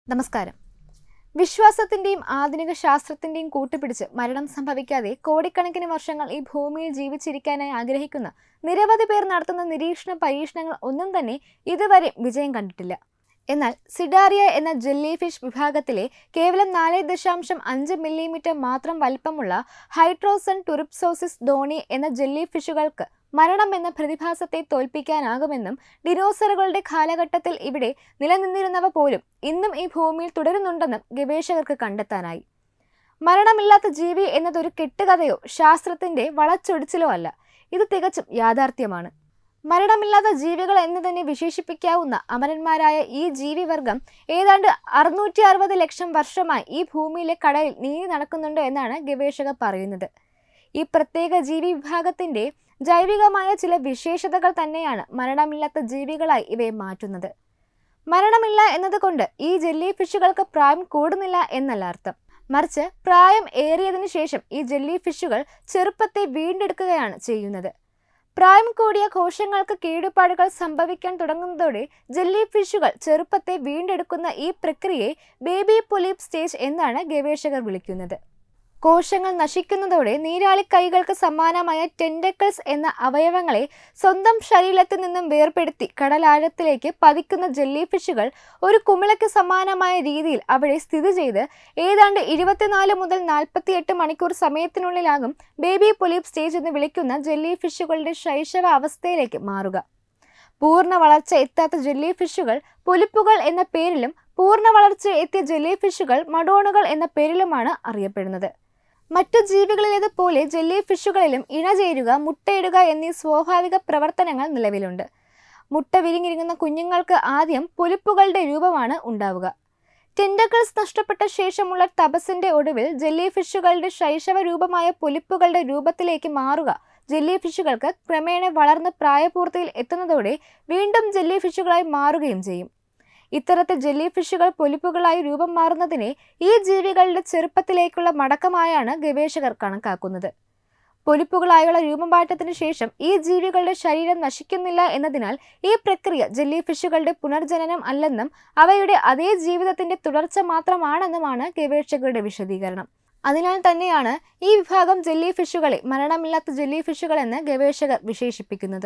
നമസ്കാരം വിശ്വാസത്തിന്റെയും ആധുനിക ശാസ്ത്രത്തിന്റെയും കൂട്ടുപിടിച്ച് മരണം സംഭവിക്കാതെ കോടിക്കണക്കിന് വർഷങ്ങൾ ഈ ഭൂമിയിൽ ജീവിച്ചിരിക്കാനായി ആഗ്രഹിക്കുന്ന നിരവധി പേർ നടത്തുന്ന നിരീക്ഷണ പരീക്ഷണങ്ങൾ ഒന്നും തന്നെ ഇതുവരെ വിജയം കണ്ടിട്ടില്ല എന്നാൽ സിഡാറിയ എന്ന ജെല്ലി ഫിഷ് വിഭാഗത്തിലെ കേവലം നാല് ദശാംശം അഞ്ച് മില്ലിമീറ്റർ മാത്രം വലിപ്പമുള്ള ഹൈഡ്രോസൺ ടുറിപ്സോസിസ് ധോണി എന്ന ജെല്ലി ഫിഷുകൾക്ക് മരണം എന്ന പ്രതിഭാസത്തെ തോൽപ്പിക്കാനാകുമെന്നും ഡിനോസറുകളുടെ കാലഘട്ടത്തിൽ ഇവിടെ നിലനിന്നിരുന്നവ പോലും ഇന്നും ഈ ഭൂമിയിൽ തുടരുന്നുണ്ടെന്നും ഗവേഷകർക്ക് കണ്ടെത്താനായി മരണമില്ലാത്ത ജീവി എന്നതൊരു കെട്ടുകഥയോ ശാസ്ത്രത്തിന്റെ വളച്ചൊടിച്ചിലോ അല്ല ഇത് തികച്ചും യാഥാർത്ഥ്യമാണ് മരണമില്ലാത്ത ജീവികൾ എന്ന് തന്നെ വിശേഷിപ്പിക്കാവുന്ന അമരന്മാരായ ഈ ജീവിവർഗം ഏതാണ്ട് അറുന്നൂറ്റി അറുപത് ലക്ഷം വർഷമായി ഈ ഭൂമിയിലെ കടലിൽ നീങ്ങി നടക്കുന്നുണ്ട് എന്നാണ് ഗവേഷകർ പറയുന്നത് ഈ പ്രത്യേക ജീവി വിഭാഗത്തിന്റെ ജൈവികമായ ചില വിശേഷതകൾ തന്നെയാണ് മരണമില്ലാത്ത ജീവികളായി ഇവയെ മാറ്റുന്നത് മരണമില്ല എന്നതുകൊണ്ട് ഈ ജെല്ലി ഫിഷുകൾക്ക് പ്രായം കൂടുന്നില്ല എന്നല്ല അർത്ഥം മറിച്ച് പ്രായം ഏറിയതിനു ശേഷം ഈ ജെല്ലി ഫിഷുകൾ ചെറുപ്പത്തെ വീണ്ടെടുക്കുകയാണ് ചെയ്യുന്നത് പ്രായം കൂടിയ കോശങ്ങൾക്ക് കേടുപാടുകൾ സംഭവിക്കാൻ തുടങ്ങുന്നതോടെ ജെല്ലി ഫിഷുകൾ ചെറുപ്പത്തെ വീണ്ടെടുക്കുന്ന ഈ പ്രക്രിയയെ ബേബി പൊലീപ് സ്റ്റേജ് എന്നാണ് ഗവേഷകർ വിളിക്കുന്നത് കോശങ്ങൾ നശിക്കുന്നതോടെ നീരാളി കൈകൾക്ക് സമാനമായ ടെൻഡക്കിൾസ് എന്ന അവയവങ്ങളെ സ്വന്തം ശരീരത്തിൽ നിന്നും വേർപെടുത്തി കടലാഴത്തിലേക്ക് പതിക്കുന്ന ജെല്ലി ഫിഷുകൾ ഒരു കുമിളയ്ക്ക് സമാനമായ രീതിയിൽ അവിടെ സ്ഥിതി ചെയ്ത് ഏതാണ്ട് ഇരുപത്തിനാല് മുതൽ നാൽപ്പത്തിയെട്ട് മണിക്കൂർ സമയത്തിനുള്ളിലാകും ബേബി പൊലീപ് സ്റ്റേജ് എന്ന് വിളിക്കുന്ന ജെല്ലി ഫിഷുകളുടെ ശൈശവ അവസ്ഥയിലേക്ക് മാറുക പൂർണ്ണ വളർച്ച എത്താത്ത ജെല്ലി ഫിഷുകൾ പൊലിപ്പുകൾ എന്ന പേരിലും പൂർണ്ണ വളർച്ച എത്തിയ ജെല്ലി ഫിഷുകൾ മഡോണുകൾ എന്ന പേരിലുമാണ് അറിയപ്പെടുന്നത് മറ്റു ജീവികളിലേതുപോലെ ജെല്ലി ഫിഷുകളിലും ഇണചേരുക മുട്ടയിടുക എന്നീ സ്വാഭാവിക പ്രവർത്തനങ്ങൾ നിലവിലുണ്ട് മുട്ട വിരിഞ്ഞിരിങ്ങുന്ന കുഞ്ഞുങ്ങൾക്ക് ആദ്യം പൊലിപ്പുകളുടെ രൂപമാണ് ഉണ്ടാവുക ടെൻഡക്കിൾസ് നഷ്ടപ്പെട്ട ശേഷമുള്ള തപസിന്റെ ഒടുവിൽ ജെല്ലി ഫിഷുകളുടെ ശൈശവ രൂപമായ പൊലിപ്പുകളുടെ രൂപത്തിലേക്ക് മാറുക ജെല്ലി ഫിഷുകൾക്ക് ക്രമേണ വളർന്ന് പ്രായപൂർത്തിയിൽ എത്തുന്നതോടെ വീണ്ടും ജെല്ലി ഫിഷുകളായി മാറുകയും ചെയ്യും ഇത്തരത്തിൽ ജെല്ലി ഫിഷുകൾ പൊലിപ്പുകളായി രൂപം മാറുന്നതിനെ ഈ ജീവികളുടെ ചെറുപ്പത്തിലേക്കുള്ള മടക്കമായാണ് ഗവേഷകർ കണക്കാക്കുന്നത് പൊലിപ്പുകളായുള്ള രൂപമാറ്റത്തിന് ശേഷം ഈ ജീവികളുടെ ശരീരം നശിക്കുന്നില്ല എന്നതിനാൽ ഈ പ്രക്രിയ ജെല്ലി ഫിഷുകളുടെ പുനർജനനം അല്ലെന്നും അവയുടെ അതേ ജീവിതത്തിന്റെ തുടർച്ച മാത്രമാണെന്നുമാണ് ഗവേഷകരുടെ വിശദീകരണം അതിനാൽ തന്നെയാണ് ഈ വിഭാഗം ജെല്ലി ഫിഷുകളെ മരണമില്ലാത്ത ജെല്ലി ഫിഷുകൾ എന്ന് ഗവേഷകർ വിശേഷിപ്പിക്കുന്നത്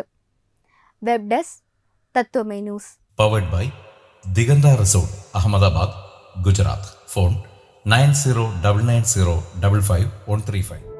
വെബ് ഡെസ്ക് തത്വമേ news powered by Diganta resort Ahmedabad Gujarat phone nine zero double nine zero double five one three five